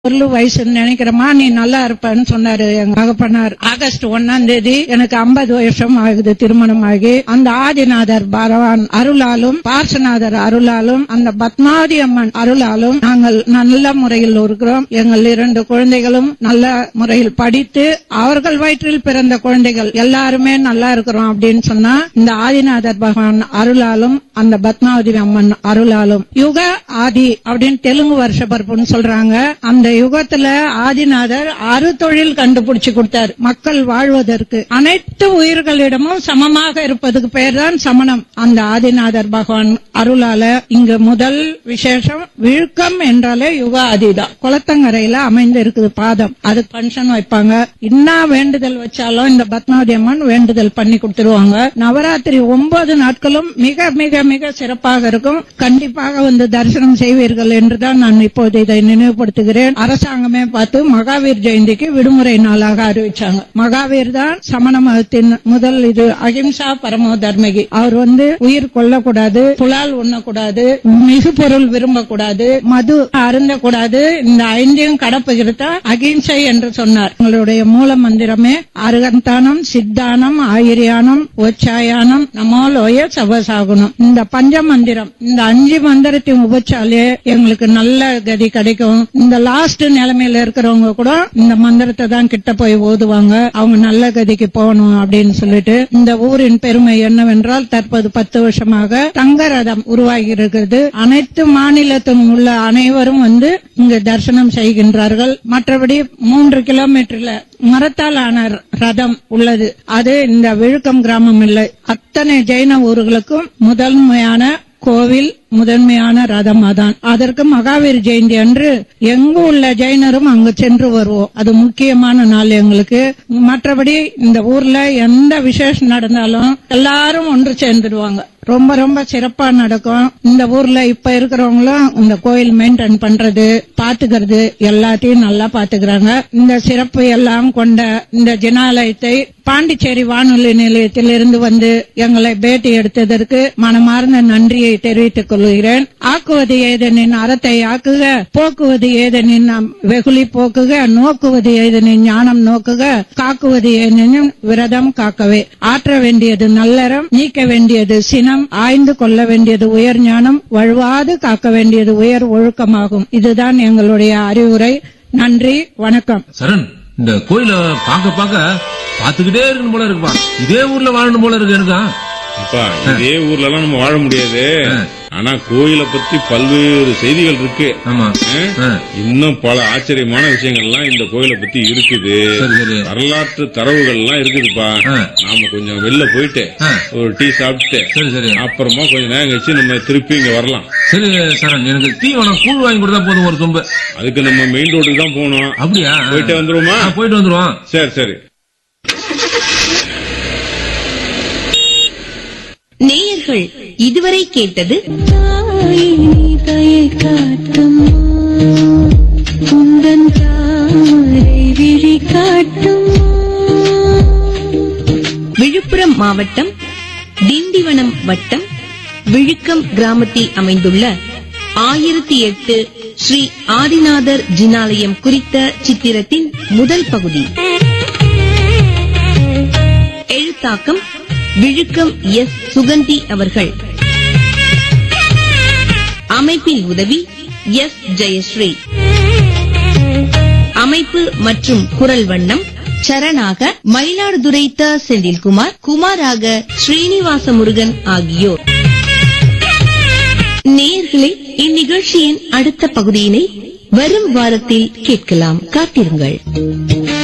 பொருள் வயசுன்னு நினைக்கிறமா நீ நல்லா இருப்பன்னு சொன்னாரு எங்க மகப்பனார் ஆகஸ்ட் ஒன்னாம் தேதி எனக்கு 50 வருஷம் ஆகுது திருமணம் ஆகி அந்த ஆதிநாதர் பகவான் அருளாலும் பார்சநாதர் அருளாலும் அந்த பத்மாவதி அம்மன் அருளாலும் நாங்கள் நல்ல முறையில் இருக்கிறோம் எங்கள் இரண்டு குழந்தைகளும் நல்ல முறையில் படித்து அவர்கள் வயிற்றில் பிறந்த குழந்தைகள் எல்லாருமே நல்லா இருக்கிறோம் அப்படின்னு சொன்னா இந்த ஆதிநாதர் பகவான் அருளாலும் அந்த பத்மாவதி அம்மன் அருளாலும் யுக ஆதி அப்படின்னு தெலுங்கு வருஷ பருப்புன்னு சொல்றாங்க அந்த யுகத்துல ஆதிநாதர் அறுதொழில் கண்டுபிடிச்சு கொடுத்தார் மக்கள் வாழ்வதற்கு அனைத்து உயிர்களிடமும் சமமாக இருப்பதுக்கு பேர் தான் சமணம் அந்த ஆதிநாதர் பகவான் அருளால இங்க முதல் விசேஷம் விழுக்கம் என்றாலே யுக ஆதிதான் குளத்தங்கரையில அமைந்து இருக்குது பாதம் அதுக்கு பங்கன் வைப்பாங்க என்ன வேண்டுதல் வச்சாலும் இந்த பத்மாவதி அம்மன் வேண்டுதல் பண்ணி கொடுத்துருவாங்க நவராத்திரி ஒன்பது நாட்களும் மிக மிக மிக சிறப்பாக இருக்கும் கண்டிப்பாக வந்து தரிசனம் செய்வீர்கள் என்றுதான் நான் இப்போது இதை நினைவுபடுத்துகிறேன் அரசாங்கமே பார்த்து மகாவீர் ஜெயந்திக்கு விடுமுறை நாளாக அறிவிச்சாங்க மகாவீர் தான் சமண மதத்தின் முதல் இது அகிம்சா பரமோ தர்மகி அவர் வந்து உயிர் கொல்லக்கூடாது புலால் உண்ணக்கூடாது மிகு பொருள் விரும்பக்கூடாது மது அருந்தக்கூடாது இந்த ஐந்தையும் கடப்புகிறத அகிம்சை என்று சொன்னார் உங்களுடைய மூல மந்திரமே அருகந்தானம் சித்தானம் ஆயிரியானம் ஒச்சாயானம் நமோலோய சவசாகுனம் இந்த பஞ்ச மந்திரம் இந்த அஞ்சு மந்திரத்தையும் உபச்சாலே எங்களுக்கு நல்ல கதி கிடைக்கும் இந்த லாஸ்ட் நிலைமையில இருக்கிறவங்க கூட இந்த மந்திரத்தை தான் கிட்ட போய் ஓதுவாங்க அவங்க நல்ல கதிக்கு போகணும் அப்படின்னு சொல்லிட்டு இந்த ஊரின் பெருமை என்னவென்றால் தற்போது பத்து வருஷமாக தங்க ரதம் உருவாகி இருக்கிறது அனைத்து மாநிலத்திலும் உள்ள அனைவரும் வந்து இங்கு தரிசனம் செய்கின்றார்கள் மற்றபடி மூன்று கிலோமீட்டர்ல மரத்தால் ஆன ரதம் உள்ளது அது இந்த விழுக்கம் கிராமம் இல்லை அத்தனை ஜெயின ஊர்களுக்கும் முதன்மையான கோவில் முதன்மையான ரதம் அதான் அதற்கு மகாவீர் ஜெயந்தி அன்று எங்கு உள்ள ஜெயினரும் அங்கு சென்று வருவோம் அது முக்கியமான நாள் எங்களுக்கு மற்றபடி இந்த ஊர்ல எந்த விசேஷம் நடந்தாலும் எல்லாரும் ஒன்று சேர்ந்துடுவாங்க ரொம்ப ரொம்ப சிறப்பா நடக்கும் இந்த ஊர்ல இப்ப இருக்கிறவங்களும் இந்த கோயில் மெயின்டைன் பண்றது பாத்துக்கிறது எல்லாத்தையும் நல்லா பாத்துக்கிறாங்க இந்த சிறப்பு எல்லாம் கொண்ட இந்த ஜனாலயத்தை பாண்டிச்சேரி வானொலி நிலையத்தில் இருந்து வந்து எங்களை பேட்டி எடுத்ததற்கு மனமார்ந்த நன்றியை தெரிவித்துக் கொள்கிறேன் ஆக்குவது ஏதெனின் அறத்தை ஆக்குக போக்குவது ஏதெனின் வெகுளி போக்குக நோக்குவது ஏதெனின் ஞானம் நோக்குக காக்குவது ஏதெனின் விரதம் காக்கவே ஆற்ற வேண்டியது நல்லறம் நீக்க வேண்டியது சினம் ஆய்ந்து கொள்ள வேண்டியது உயர் ஞானம் வழுவாது காக்க வேண்டியது உயர் ஒழுக்கமாகும் இதுதான் எங்களுடைய அறிவுரை நன்றி வணக்கம் சரண் இந்த கோயில பாக்க பாக்க பாத்துக்கிட்டே இருக்கணும் போல இருக்குப்பா இதே ஊர்ல வாழணும் போல இருக்கு எனக்கா அப்பா இதே ஊர்ல எல்லாம் நம்ம வாழ முடியாது ஆனா கோயிலை பத்தி பல்வேறு செய்திகள் இருக்கு ஆமா ஆ? ஆ. இன்னும் பல ஆச்சரியமான விஷயங்கள்லாம் இந்த கோயிலை பத்தி இருக்குது சரி சரி வரலாற்று தரவுகள் எல்லாம் இருக்குதுப்பா ஆ. நாம கொஞ்சம் வெளில போயிட்டு ஆ. ஒரு டீ சாப்பிட்டு சரி சரி அப்புறமா கொஞ்ச நேரம் கழிச்சு நம்ம திருப்பி இங்க வரலாம் சரி சரண் எனக்கு தீவனம் கூழ் வாங்கி கொடுத்தா போதும் ஒரு தும்பு அதுக்கு நம்ம மெயின் ரோடுக்கு தான் போகணும் அப்படியா போயிட்டு வந்துருவோமா ஆ, போயிட்டு வந்துருவோம் சரி சரி நேயர்கள் இதுவரை கேட்டது தாயே தயை காட்டும் உந்தன் தாமரை விழி காட்டும் விழுப்புரம் மாவட்டம் திண்டிவனம் வட்டம் விழுக்கம் கிராமத்தில் அமைந்துள்ள ஆயிரத்தி எட்டு ஸ்ரீ ஆதிநாதர் ஜினாலயம் குறித்த சித்திரத்தின் முதல் பகுதி எழுத்தாக்கம் விழுக்கம் எஸ் சுகந்தி அவர்கள் அமைப்பில் உதவி எஸ் ஜெயஸ்ரீ அமைப்பு மற்றும் குரல் வண்ணம் சரணாக மயிலாடுதுறை த செந்தில்குமார் குமாராக ஸ்ரீனிவாச முருகன் ஆகியோர் நேயர்களே இந்நிகழ்ச்சியின் அடுத்த பகுதியினை வரும் வாரத்தில் கேட்கலாம் காத்திருங்கள்